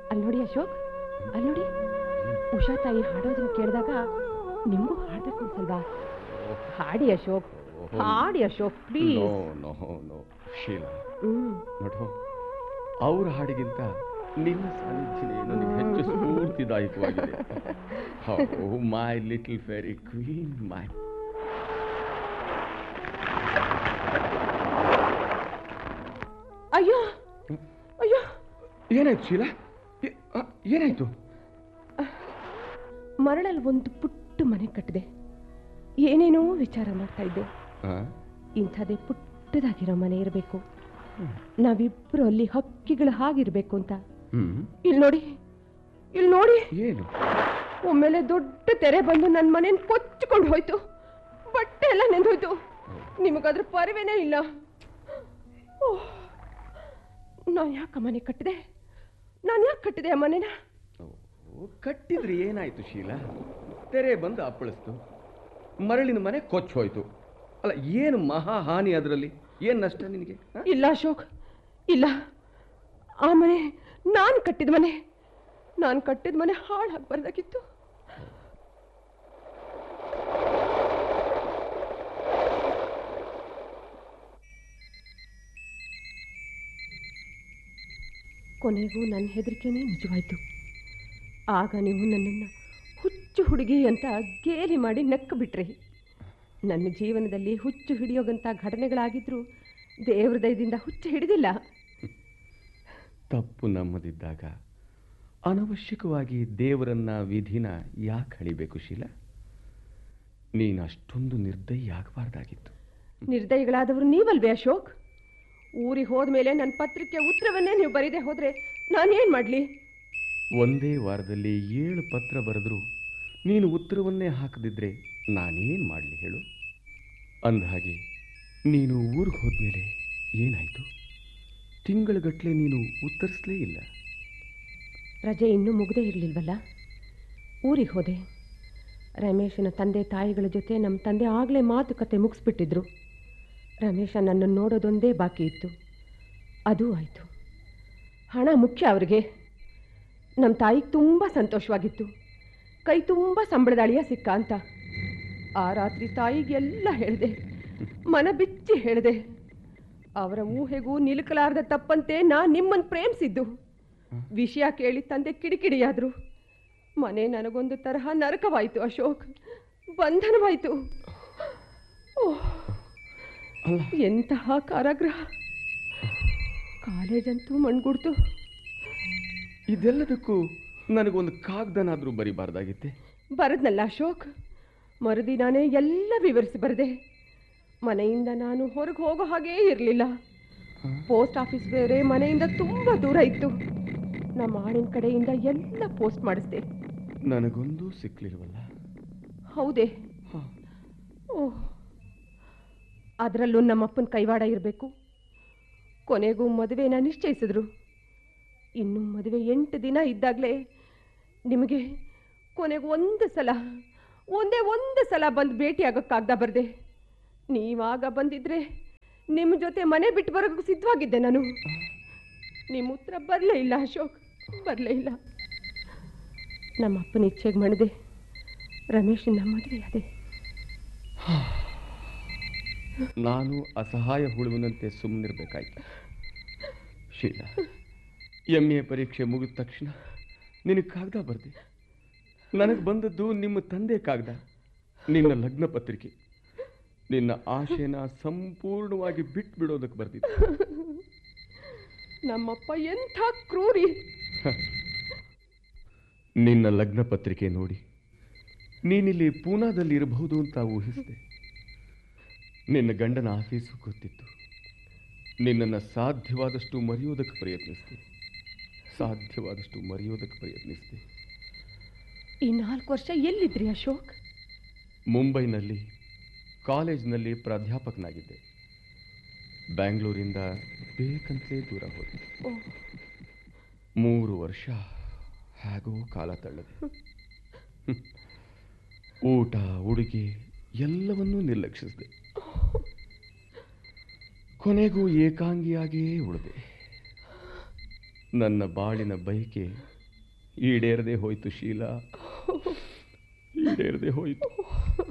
ಅಲ್ಲಿ ನೋಡಿ ಅಶೋಕ್ ಅಲ್ಲಿ ನೋಡಿ ಉಷಾ ತಾಯಿ ಹಾಡೋದನ್ನ ಕೇಳಿದಾಗ ನಿಮಗೂ ಹಾಡ್ಬೇಕು ಅನ್ಸಲ್ವಾ ಹಾಡಿ ಅಶೋಕ್ ಹಾಡಿ Ashok no please no no Sheela ಹ್ಮ್ ನೋಡು ಅವ್ರ ಹಾಡಿಗಿಂತ ನಿನ್ನ ಸಾನ್ನಿಧ್ಯನೇ ನನಗೆ ಹೆಚ್ಚು ಸ್ಫೂರ್ತಿದಾಯಕವಾಗಿದೆ my little fairy queen my ಅಯ್ಯೋ ಅಯ್ಯೋ ಏನಾಯ್ತು ಶೀಲಾ ಏ- ಆ, ಏನಾಯ್ತು ಮರಳಲ್ಲಿ ಒಂದು ಪುಟ್ಟ ಮನೆ ಕಟ್ಟಿದೆ ಏನೇನೋ ವಿಚಾರ ಮಾಡ್ತಾ ಇದ್ದೆ ಆ? ಇಂಥದೇ ಪುಟ್ಟದಾಗಿರೋ ಮನೆ ಇರಬೇಕು ನಾವಿಬ್ರು ಅಲ್ಲಿ ಹಕ್ಕಿಗಳ ಹಾಗಿರ್ಬೇಕು ಅಂತ ಹ್ಮ್ ಇಲ್ಲಿ ನೋಡಿ ಇಲ್ಲಿ ನೋಡಿ ಏನು ಒಮ್ಮೆಲೆ ದೊಡ್ಡ ತೆರೆ ಬಂದು ನನ್ನ ಮನೇನ ಕೊಚ್ಚಿಕೊಂಡು ಹೋಯ್ತು ಬಟ್ಟೆ ಎಲ್ಲ ನೆಂದೋಯ್ತು ನಿಮಗದ್ರ ಪರಿವೇನೇ ಇಲ್ಲ ಓಹ್ ನಾನು ಯಾಕೆ ಮನೆ ಕಟ್ಟಿದೆ ನಾನು ಯಾಕೆ ಕಟ್ಟಿದೆ ಆ ಮನೆನ ಓ, ಕಟ್ಟಿದ್ರೆ ಏನಾಯ್ತು ಶೀಲಾ ತೆರೆ ಬಂದು ಅಪ್ಪಳಿಸ್ತು ಮರಳಿನ ಮನೆ ಕೊಚ್ಚ ಹೋಯ್ತು ಅಲ್ಲ ಏನು ಮಹಾ ಹಾನಿ ಅದರಲ್ಲಿ ಏನು ನಷ್ಟ ನಿನಗೆ ಆ? ಇಲ್ಲ ಅಶೋಕ್ ಇಲ್ಲ ಆ ಮನೆ ನಾನು ಕಟ್ಟಿದ ಮನೆ ನಾನು ಕಟ್ಟಿದ ಮನೆ ಹಾಳು ಹಾಕ್ಬಾರ್ದಾಗಿತ್ತು ಕೊನೆಗೂ ನನ್ನ ಹೆದರಿಕೆನೇ ನಿಜವಾಯ್ತು ಆಗ ನೀವು ನನ್ನನ್ನು ಹುಚ್ಚು ಹುಡುಗಿ ಅಂತ ಗೇಲಿ ಮಾಡಿ ನಕ್ಕು ಬಿಟ್ರಿ ನನ್ನ ಜೀವನದಲ್ಲಿ ಹುಚ್ಚು ಹಿಡಿಯೋಗಂಥ ಘಟನೆಗಳಾಗಿದ್ರೂ ದೇವ್ರ ದಯದಿಂದ ಹುಚ್ಚು ಹಿಡಿದಿಲ್ಲ ತಪ್ಪು ನಮ್ಮದಿದ್ದಾಗ ಅನವಶ್ಯಕವಾಗಿ ದೇವರನ್ನ ವಿಧಿನ ಯಾಕೆ ಹಳಿಬೇಕು ಶೀಲಾ ನೀನು ಅಷ್ಟೊಂದು ನಿರ್ದಯಿ ಆಗಬಾರ್ದಾಗಿತ್ತು ನಿರ್ದಯಿಗಳಾದವರು ನೀವಲ್ವೇ ಅಶೋಕ್ ಊರಿಗೆ ಹೋದ್ಮೇಲೆ ನನ್ನ ಪತ್ರಿಕೆ ಉತ್ತರವನ್ನೇ ನೀವು ಬರೀದೆ ಹೋದ್ರೆ ನಾನೇನ್ ಮಾಡ್ಲಿ ಒಂದೇ ವಾರದಲ್ಲಿ ಏಳು ಪತ್ರ ಬರೆದ್ರು ನೀನು ಉತ್ತರವನ್ನೇ ಹಾಕದಿದ್ರೆ ನಾನೇನು ಮಾಡಲಿ ಹೇಳು ಅಂದಹಾಗೆ ನೀನು ಊರಿಗೆ ಹೋದ್ಮೇಲೆ ಏನಾಯಿತು ತಿಂಗಳಗಟ್ಟಲೆ ನೀನು ಉತ್ತರಿಸಲೇ ಇಲ್ಲ ರಜೆ ಇನ್ನೂ ಮುಗ್ದೇ ಇರಲಿಲ್ವಲ್ಲ ಊರಿಗೆ ಹೋದೆ ರಮೇಶನ ತಂದೆ ತಾಯಿಗಳ ಜೊತೆ ನಮ್ಮ ತಂದೆ ಆಗಲೇ ಮಾತುಕತೆ ಮುಗಿಸ್ಬಿಟ್ಟಿದ್ರು ರಮೇಶ ನನ್ನನ್ನು ನೋಡೋದೊಂದೇ ಬಾಕಿ ಇತ್ತು ಅದೂ ಆಯಿತು ಹಣ ಮುಖ್ಯ ಅವ್ರಿಗೆ ನಮ್ಮ ತಾಯಿಗೆ ತುಂಬ ಸಂತೋಷವಾಗಿತ್ತು ಕೈ ತುಂಬ ಸಂಬಳದ ಅಳಿಯ ಸಿಕ್ಕ ಅಂತ ಆ ರಾತ್ರಿ ತಾಯಿಗೆಲ್ಲ ಹೇಳಿದೆ ಮನ ಬಿಚ್ಚಿ ಹೇಳಿದೆ ಅವರ ಊಹೆಗೂ ನಿಲುಕಲಾರದ ತಪ್ಪಂತೆ ನಾ ನಿಮ್ಮನ್ನು ಪ್ರೇಮಿಸಿದ್ದು ವಿಷಯ ಕೇಳಿ ತಂದೆ ಕಿಡಿಕಿಡಿಯಾದ್ರು ಮನೆ ನನಗೊಂದು ತರಹ ನರಕವಾಯಿತು ಅಶೋಕ್ ಬಂಧನವಾಯಿತು ಓಹ್ ಅಲ್ಲ ಎಂತಹ ಕಾರಾಗೃಹ ಕಾಲೇಜಂತೂ ಮಣ್ಗುಡ್ತು ಇದೆಲ್ಲದಕ್ಕೂ ನನಗೊಂದು ಕಾಗ್ದನಾದರೂ ಬರಿಬಾರ್ದಾಗಿತ್ತೆ ಬರದ್ನಲ್ಲ ಅಶೋಕ್ ಮರುದಿನಾನೇ ಎಲ್ಲ ವಿವರಿಸಿ ಬರದೆ ಮನೆಯಿಂದ ನಾನು ಹೊರಗೆ ಹೋಗೋ ಹಾಗೇ ಇರಲಿಲ್ಲ ಪೋಸ್ಟ್ ಆಫೀಸ್ ಬೇರೆ ಮನೆಯಿಂದ ತುಂಬ ದೂರ ಇತ್ತು ನಮ್ಮ ಆಳಿನ ಕಡೆಯಿಂದ ಎಲ್ಲ ಪೋಸ್ಟ್ ಮಾಡಿಸ್ದೆ ನನಗೊಂದೂ ಸಿಕ್ಲಿಲ್ವಲ್ಲ ಹೌದೇ ಹ. ಓಹ್ ಅದರಲ್ಲೂ ನಮ್ಮಪ್ಪನ ಕೈವಾಡ ಇರಬೇಕು ಕೊನೆಗೂ ಮದುವೆನ ನಿಶ್ಚಯಿಸಿದ್ರು ಇನ್ನು ಮದುವೆ ಎಂಟು ದಿನ ಇದ್ದಾಗಲೇ ನಿಮಗೆ ಕೊನೆಗೆ ಒಂದು ಸಲ ಒಂದೇ ಒಂದು ಸಲ ಬಂದು ಭೇಟಿ ಆಗೋಕ್ಕಾಗ್ದ ಬರ್ದೆ ನೀವಾಗ ಬಂದಿದ್ರೆ ನಿಮ್ಮ ಜೊತೆ ಮನೆ ಬಿಟ್ಟು ಬರೋಕ್ಕೂ ಸಿದ್ಧವಾಗಿದ್ದೆ ನಾನು ನಿಮ್ಮ ಉತ್ತರ ಬರಲೇ ಇಲ್ಲ ಅಶೋಕ್ ಬರಲೇ ಇಲ್ಲ ನಮ್ಮ ಅಪ್ಪನ ಇಚ್ಛೆಗೆ ಮಣಿದೆ ರಮೇಶನ ಮದುವೆ ಅದೇ ನಾನು ಅಸಹಾಯ ಹುಳುವಿನಂತೆ ಸುಮ್ಮನಿರ್ಬೇಕಾಯ್ತು ಶೀಲಾ ಎಮ್ ಎ ಪರೀಕ್ಷೆ ಮುಗಿದ ತಕ್ಷಣ ನಿನಗೆ ಕಾಗದ ಬರ್ದೆ ನನಗೆ ಬಂದದ್ದು ನಿಮ್ಮ ತಂದೆ ಕಾಗದ ನಿನ್ನ ಲಗ್ನ ಪತ್ರಿಕೆ ನಿನ್ನ ಆಶೆನ ಸಂಪೂರ್ಣವಾಗಿ ಬಿಟ್ಟು ಬಿಡೋದಕ್ಕೆ ಬರ್ದಿದ್ದೆ ನಮ್ಮಪ್ಪ ಎಂಥ ಕ್ರೂರಿ ನಿನ್ನ ಲಗ್ನ ಪತ್ರಿಕೆ ನೋಡಿ ನೀನಿಲ್ಲಿ ಪೂನಾದಲ್ಲಿ ಇರಬಹುದು ಅಂತ ಊಹಿಸಿದೆ ನಿನ್ನ ಗಂಡನ ಆಫೀಸು ಗೊತ್ತಿತ್ತು ನಿನ್ನನ್ನು ಸಾಧ್ಯವಾದಷ್ಟು ಮರೆಯೋದಕ್ಕೆ ಪ್ರಯತ್ನಿಸಿದೆ ಸಾಧ್ಯವಾದಷ್ಟು ಮರೆಯೋದಕ್ಕೆ ಪ್ರಯತ್ನಿಸಿದೆ ಈ ನಾಲ್ಕು ವರ್ಷ ಎಲ್ಲಿದ್ರಿ ಅಶೋಕ್ ಮುಂಬೈನಲ್ಲಿ ಕಾಲೇಜ್ನಲ್ಲಿ ಪ್ರಾಧ್ಯಾಪಕನಾಗಿದ್ದೆ ಬ್ಯಾಂಗ್ಳೂರಿಂದ ಬೇಕಂತಲೇ ದೂರ ಹೋದೆ ಓ, ಮೂರು ವರ್ಷ ಹೇಗೋ ಕಾಲ ತಳ್ಳದೆ ಹ್ಮ್. ಊಟ ಉಡುಗೆ ಎಲ್ಲವನ್ನೂ ನಿರ್ಲಕ್ಷಿಸಿದೆ ಕೊನೆಗೂ ಏಕಾಂಗಿಯಾಗಿಯೇ ಉಳಿದೆ ನನ್ನ ಬಾಳಿನ ಬಯಕೆ ಈಡೇರದೆ ಹೋಯ್ತು ಶೀಲಾ ಈಡೇರದೆ ಹೋಯ್ತು